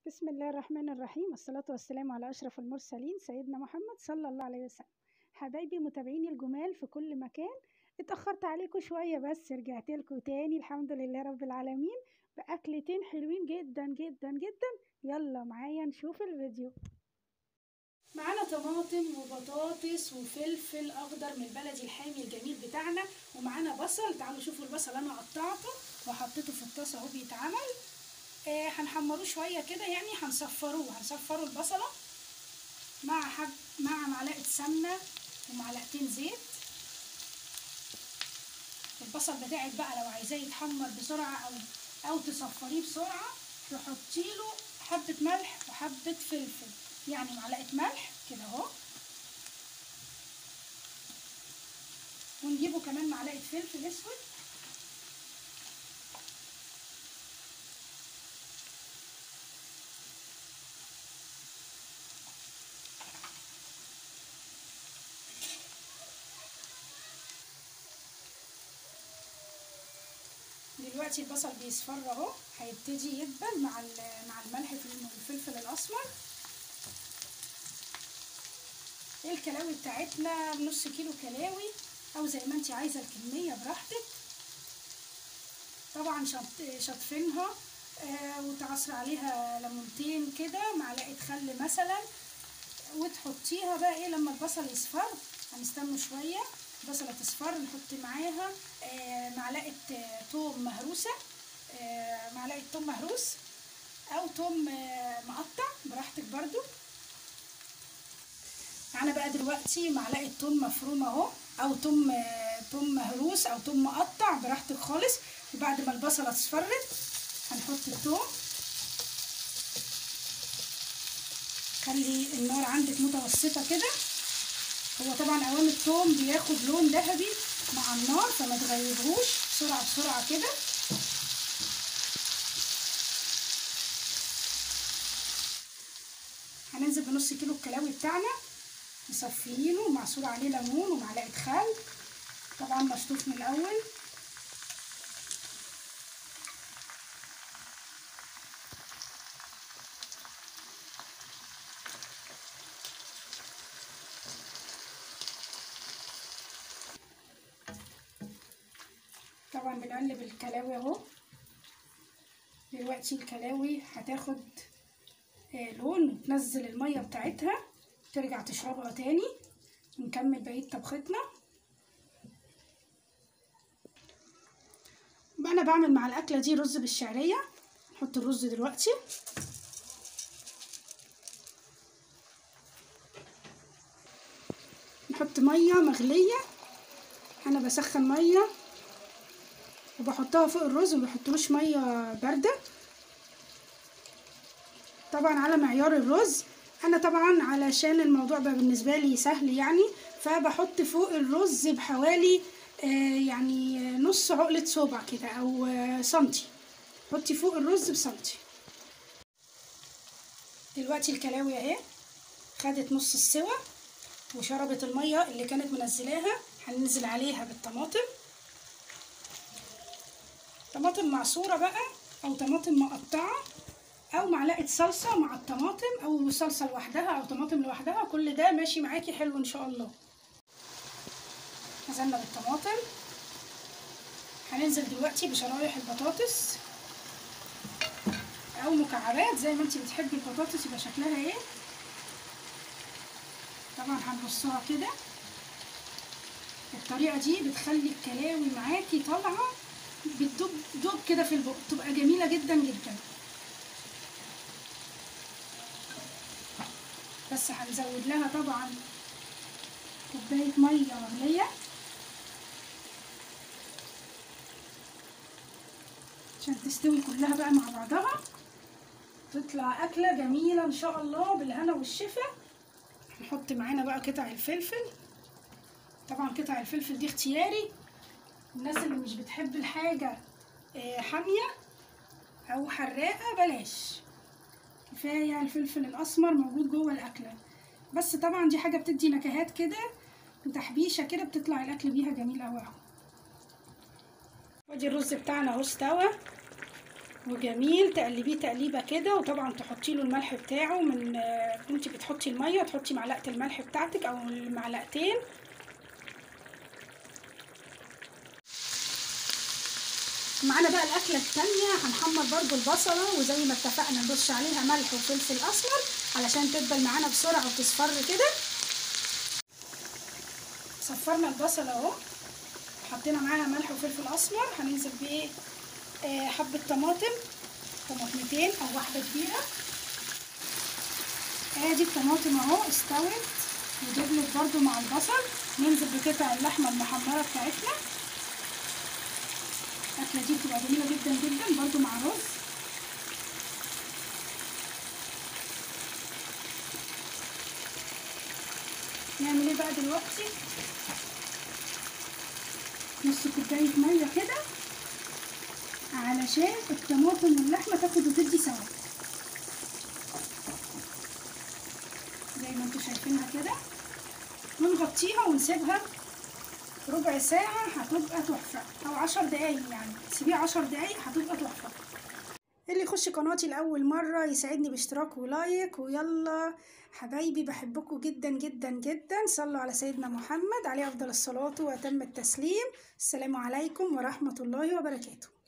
بسم الله الرحمن الرحيم والصلاة والسلام على أشرف المرسلين سيدنا محمد صلى الله عليه وسلم حبايبي متابعيني الجمال في كل مكان اتأخرت عليكم شوية بس رجعت لكم تاني الحمد لله رب العالمين بأكلتين حلوين جدا جدا جدا يلا معايا نشوف الفيديو معانا طماطم وبطاطس وفلفل اخضر من البلدي الحامي الجميل بتاعنا ومعانا بصل تعالوا شوفوا البصل انا قطعته وحطيته في الطاسه اهو بيتعمل آه هنحمروه شويه كده يعني هنصفروه هنصفروا البصله مع حب مع معلقه سمنه ومعلقتين زيت البصل بتاعك بقى لو عايزاه يتحمر بسرعه او او تصفريه بسرعه تحطي له حبه ملح وحبه فلفل يعني معلقه ملح كده اهو ونجيبه كمان معلقه فلفل اسود دلوقتي البصل بيصفر اهو هيبتدي يدبل مع مع الملح والفلفل الاسمر الكلاوي بتاعتنا نص كيلو كلاوي او زي ما انت عايزه الكميه براحتك طبعا شطفينها آه وتعصر عليها ليمونتين كده معلقه خل مثلا وتحطيها بقى ايه لما البصل يصفر هنستنى شويه البصله تصفر نحط معاها آه معلقه آه توم مهروسه آه معلقه توم مهروس او توم آه مقطع براحتك برضو معانا بقى دلوقتي معلقه توم مفرومه اهو او توم آه توم مهروس او توم مقطع براحتك خالص وبعد ما البصله اصفرت هنحط التوم خلي النار عندك متوسطه كده هو طبعا اوان الثوم بياخد لون ذهبي مع النار فما تغيرهوش بسرعه بسرعه كده هننزل بنص كيلو الكلاوي بتاعنا مصفيينه ومعصور عليه ليمون ومعلقه خل طبعا مشطوف من الاول طبعا بنقلب الكلاوي اهو دلوقتي الكلاوي هتاخد آه لون وتنزل الميه بتاعتها ترجع تشربها تاني ونكمل بقيه طبختنا بقى انا بعمل مع الاكله دي رز بالشعريه نحط الرز دلوقتي نحط ميه مغليه انا بسخن ميه وبحطها فوق الرز وما بحطلوش ميه بارده طبعا على معيار الرز انا طبعا علشان الموضوع بقى بالنسبه لي سهل يعني فبحط فوق الرز بحوالي آه يعني نص عقله صبع كده او آه سنتي حطي فوق الرز بسنتي دلوقتي الكلاوي اهي خدت نص السوا وشربت الميه اللي كانت منزلاها هننزل عليها بالطماطم طماطم معصوره بقى او طماطم مقطعه او معلقه صلصه مع الطماطم او صلصه لوحدها او طماطم لوحدها كل ده ماشي معاكي حلو ان شاء الله نزلنا بالطماطم هننزل دلوقتي بشرايح البطاطس او مكعبات زي ما انت بتحبي البطاطس يبقى شكلها ايه طبعا هنرصها كده الطريقه دي بتخلي الكلاوي معاكي طالعه بتدوب دوب كده في البق تبقى جميله جدا جدا بس هنزود لها طبعا كوبايه ميه مغليه عشان تستوي كلها بقى مع بعضها تطلع اكله جميله ان شاء الله بالهنا والشفا نحط معانا بقى قطع الفلفل طبعا قطع الفلفل دي اختياري الناس اللي مش بتحب الحاجة حامية أو حراقة بلاش كفاية الفلفل الأسمر موجود جوه الأكلة بس طبعا دي حاجة بتدي نكهات كده وتحبيشة كده بتطلع الأكل بيها جميل أوي أهو ودي الرز بتاعنا أهو استوى وجميل تقلبيه تقليبه كده وطبعا تحطي له الملح بتاعه من انت بتحطي الميه تحطي معلقه الملح بتاعتك او معلقتين معانا بقى الاكله التانية هنحمر برضو البصله وزي ما اتفقنا نرش عليها ملح وفلفل اسمر علشان تدبل معانا بسرعه وتصفر كده صفرنا البصله اهو حطينا معاها ملح وفلفل اسمر هننزل بايه آه حبه طماطم طماطمتين او واحده كبيره ادي الطماطم اهو استوت ودبلت برضو مع البصل ننزل بقطع اللحمه المحمره بتاعتنا الاكله دي بتبقى جميله جدا جدا برضو مع رز نعمل ايه بقى دلوقتي نص كوبايه ميه كده علشان الطماطم واللحمه تاخد وتدي سوا زي ما انتوا شايفينها كده ونغطيها ونسيبها ربع ساعة هتبقى تحفة أو عشر دقايق يعني سيبيها عشر دقايق هتبقى تحفة اللي يخش قناتي لأول مرة يساعدني باشتراك ولايك ويلا حبايبي بحبكم جدا جدا جدا صلوا على سيدنا محمد عليه أفضل الصلاة وأتم التسليم السلام عليكم ورحمة الله وبركاته